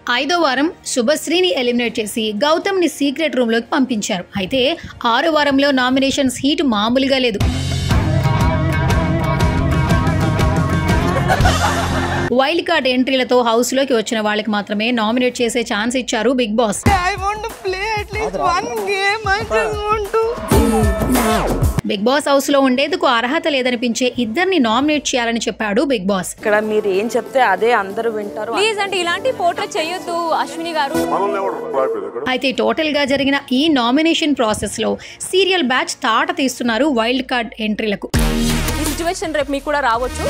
ఐదో వారం శుభశ్రీని ఎలిమినేట్ చేసి గౌతమ్ ని సీక్రెట్ రూమ్ లోకి పంపించారు అయితే ఆరో వారంలో నామినేషన్స్ హీట్ మామూలుగా లేదు వైల్డ్ కార్డ్ ఎంట్రీలతో హౌస్ లోకి వచ్చిన వాళ్ళకి మాత్రమే నామినేట్ చేసే ఛాన్స్ ఇచ్చారు Bigg Boss I want to play at least one game. I just want to. Bigg Boss house లో ఉండేందుకు అర్హత లేదనిపించే ఇద్దరిని నామినేట్ చేయాలని చెప్పాడు బిగ్ బాస్ ఇక్కడ మీరు ఏం చెప్తే అదే అందరూ వింటారు ప్లీజ్ అంటే ఇలాంటి పోర్ట్రేట్ చేయొద్దు అశ్విని గారు మనల్ని ఎవరు రాయలేదు ఇక్కడ అయితే టోటల్ గా జరిగిన ఈ నామినేషన్ ప్రాసెస్ లో సీరియల్ బ్యాచ్ తాట తీస్తున్నారు వైల్డ్ కార్డ్ ఎంట్రీలకు ఈ సిచ్యువేషన్ రేపు మీకు కూడా రావచ్చు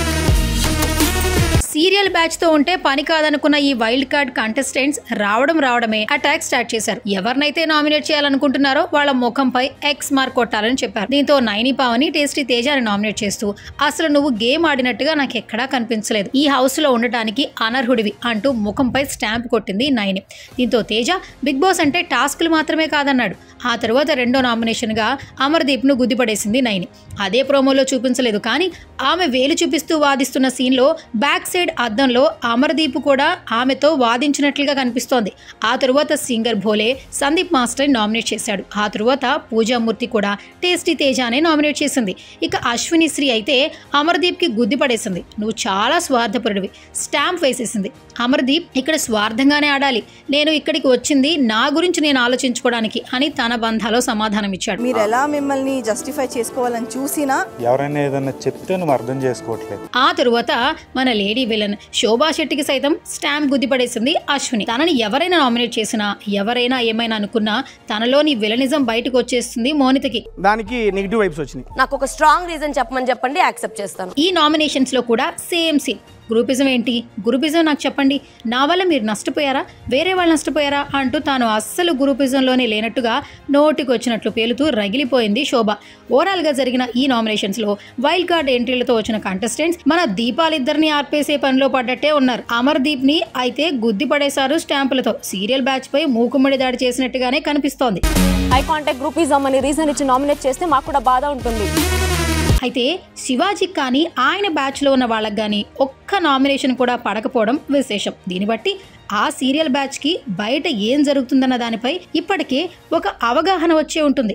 సీరియల్ బ్యాచ్ తో ఉంటే పని కాదనుకున్న ఈ వైల్డ్ కార్డ్ కంటెస్టెంట్స్ రావడం రావడమే అటాక్ స్టార్ట్ చేశారు ఎవరినైతే నామినేట్ చేయాలనుకుంటున్నారో వాళ్ళ ముఖంపై ఎక్స్ మార్క్ కొట్టాలని చెప్పారు దీంతో నైని పావని టేస్టీ తేజాని నామినేట్ చేస్తూ అసలు నువ్వు గేమ్ ఆడినట్టుగా నాకు ఎక్కడా కనిపించలేదు ఈ హౌస్ లో ఉండటానికి అనర్హుడివి అంటూ ముఖంపై స్టాంప్ కొట్టింది నైని దీంతో తేజ బిగ్ బాస్ అంటే టాస్క్లు మాత్రమే కాదన్నాడు ఆ తర్వాత రెండో నామినేషన్ గా అమర్దీప్ ను గుద్దిపడేసింది నైని అదే ప్రోమోలో చూపించలేదు కానీ ఆమె వేలు చూపిస్తూ వాదిస్తున్న సీన్ లో బ్యాక్ సైడ్ అద్దంలో అమర్దీప్ కూడా ఆమెతో వాదించినట్లుగా కనిపిస్తోంది ఆ తరువాత singer Bhole Sandeep master nominate చేశాడు ఆ తరువాత పూజామూర్తి కూడా టేస్టీ తేజానే నామినేట్ చేసింది ఇక అశ్విని శ్రీ అయితే అమర్దీప్ కి గుద్ది పడేసింది నువ్వు చాలా స్వార్థపరుడివి స్టాంప్ వేసేసింది అమర్దీప్ ఇక్కడ స్వార్థంగానే ఆడాలి నేను ఇక్కడికి వచ్చింది నా గురించి నేను ఆలోచించుకోవడానికి అని తన బంధాలో సమాధానం ఇచ్చాడు మీరు ఎలా మిమ్మల్ని జస్టిఫై చేసుకోవాలని చూసినా ఎవరైనా ఏదైనా చెప్తే నువ్వు అర్థం చేసుకోవట్లేదు ఆ తరువాత మన లేడీ విలన్ శోభా శెట్టికి సైతం స్టాంప్ గుద్దిపడేసింది అశ్విని తనని ఎవరైనా నామినేట్ చేసినా ఎవరైనా ఏమైనా అనుకున్నా తనలోని విలనిజం బయటకు వచ్చేస్తుంది మోనితకి దానికి నెగిటివ్ వైబ్స్ వచ్చినాయి నాకు ఒక స్ట్రాంగ్ రీజన్ చెప్పమని చెప్పండి యాక్సెప్ట్ చేస్తాను ఈ నామినేషన్స్ లో కూడా సేమ్ సీన్ గ్రూపిజం ఏంటి గ్రూపిజం నాకు చెప్పండి నా వల్ల మీరు నష్టపోయారా వేరే వాళ్ళు నష్టపోయారా అంటూ తాను అస్సలు గ్రూపిజంలోనే లేనట్టుగా నోటికి వచ్చినట్లు పేలుతూ రగిలిపోయింది శోభ ఓవరాల్ గా జరిగిన ఈ నామినేషన్స్ లో వైల్డ్ కార్డ్ ఎంట్రీలతో వచ్చిన కంటెస్టెంట్స్ మన దీపాలిద్దరిని ఆర్పేసే పనిలో పడ్డట్టే ఉన్నారు అమర్దీప్ ని అయితే గుద్ది పడేశారు స్టాంపులతో సీరియల్ బ్యాచ్ పై మూకుమ్మడి దాడి చేసినట్టుగానే కనిపిస్తోంది హై కాంటాక్ట్ గ్రూపిజం అని రీజన్ ఇచ్చి నామినేట్ చేస్తే మాకు కూడా బాధ ఉంటుంది అయితే శివాజీకి కానీ ఆయన బ్యాచ్లో ఉన్న వాళ్ళకి కానీ ఒక్క నామినేషన్ కూడా పడకపోవడం విశేషం దీన్ని బట్టి ఆ సీరియల్ బ్యాచ్కి బయట ఏం జరుగుతుందన్న దానిపై ఇప్పటికే ఒక అవగాహన వచ్చే ఉంటుంది